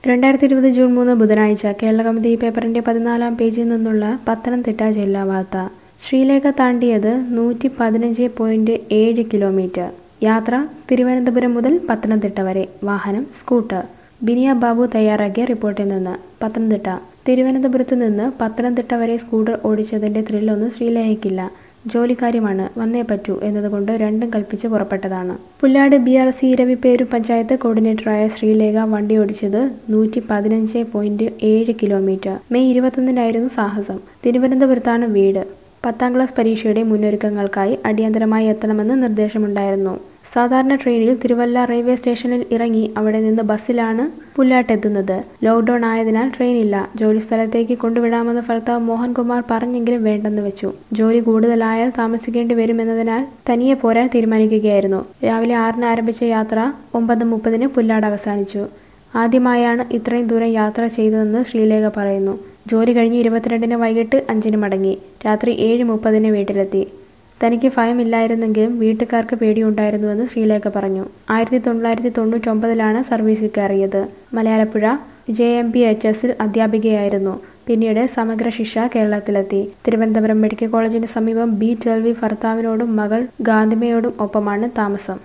രണ്ടായിരത്തി ഇരുപത് ജൂൺ മൂന്ന് ബുധനാഴ്ച കേരള കൗമുദി പേപ്പറിന്റെ പതിനാലാം പേജിൽ നിന്നുള്ള പത്തനംതിട്ട ജില്ലാ വാർത്ത ശ്രീലേഖ താണ്ടിയത് നൂറ്റി പതിനഞ്ച് പോയിന്റ് ഏഴ് കിലോമീറ്റർ യാത്ര തിരുവനന്തപുരം മുതൽ പത്തനംതിട്ട വരെ വാഹനം സ്കൂട്ടർ ബിനിയ ബാബു തയ്യാറാക്കിയ റിപ്പോർട്ടിൽ നിന്ന് പത്തനംതിട്ട തിരുവനന്തപുരത്ത് നിന്ന് പത്തനംതിട്ട വരെ സ്കൂട്ടർ ഓടിച്ചതിന്റെ ത്രില്ലൊന്നും ശ്രീലേഖയ്ക്കില്ല ജോലിക്കാര്യമാണ് വന്നേ പറ്റൂ എന്നതുകൊണ്ട് രണ്ടും കൽപ്പിച്ച് പുറപ്പെട്ടതാണ് Pullad B R C Eraviperoor panchayat കോർഡിനേറ്ററായ ശ്രീലേഖ വണ്ടി ഓടിച്ചത് നൂറ്റി പതിനഞ്ച് പോയിന്റ് ഏഴ് കിലോമീറ്റർ മെയ് ഇരുപത്തൊന്നിനായിരുന്നു സാഹസം തിരുവനന്തപുരത്താണ് വീട് പത്താം ക്ലാസ് പരീക്ഷയുടെ മുന്നൊരുക്കങ്ങൾക്കായി അടിയന്തരമായി എത്തണമെന്ന് നിർദ്ദേശമുണ്ടായിരുന്നു സാധാരണ ട്രെയിനിൽ തിരുവല്ല റെയിൽവേ സ്റ്റേഷനിൽ ഇറങ്ങി അവിടെ നിന്ന് ബസ്സിലാണ് പുല്ലാട്ടെത്തുന്നത് ലോക്ക്ഡൌൺ ആയതിനാൽ ട്രെയിനില്ല ജോലി സ്ഥലത്തേക്ക് കൊണ്ടുവിടാമെന്ന് ഭർത്താവ് മോഹൻകുമാർ പറഞ്ഞെങ്കിലും വേണ്ടെന്ന് വെച്ചു ജോലി കൂടുതലായാൽ താമസിക്കേണ്ടി വരുമെന്നതിനാൽ തനിയെ പോരാൻ തീരുമാനിക്കുകയായിരുന്നു രാവിലെ ആറിന് ആരംഭിച്ച യാത്ര ഒമ്പത് മുപ്പതിന് പുല്ലാട് അവസാനിച്ചു ആദ്യമായാണ് ഇത്രയും ദൂരം യാത്ര ചെയ്തതെന്ന് ശ്രീലേഖ പറയുന്നു ജോലി കഴിഞ്ഞ് ഇരുപത്തിരണ്ടിന് വൈകിട്ട് അഞ്ചിന് മടങ്ങി രാത്രി ഏഴ് മുപ്പതിന് വീട്ടിലെത്തി തനിക്ക് ഭയമില്ലായിരുന്നെങ്കിലും വീട്ടുകാർക്ക് പേടിയുണ്ടായിരുന്നുവെന്ന് ശ്രീലേഖ പറഞ്ഞു ആയിരത്തി തൊള്ളായിരത്തി തൊണ്ണൂറ്റൊമ്പതിലാണ് സർവീസിൽ കയറിയത് Malayalapuzha J M P H എസിൽ അധ്യാപികയായിരുന്നു പിന്നീട് സമഗ്ര ശിക്ഷ കേരളത്തിലെത്തി തിരുവനന്തപുരം മെഡിക്കൽ കോളേജിന് സമീപം ബി ട്വൽവി ഭർത്താവിനോടും മകൾ ഗാന്ധിമയോടും ഒപ്പമാണ് താമസം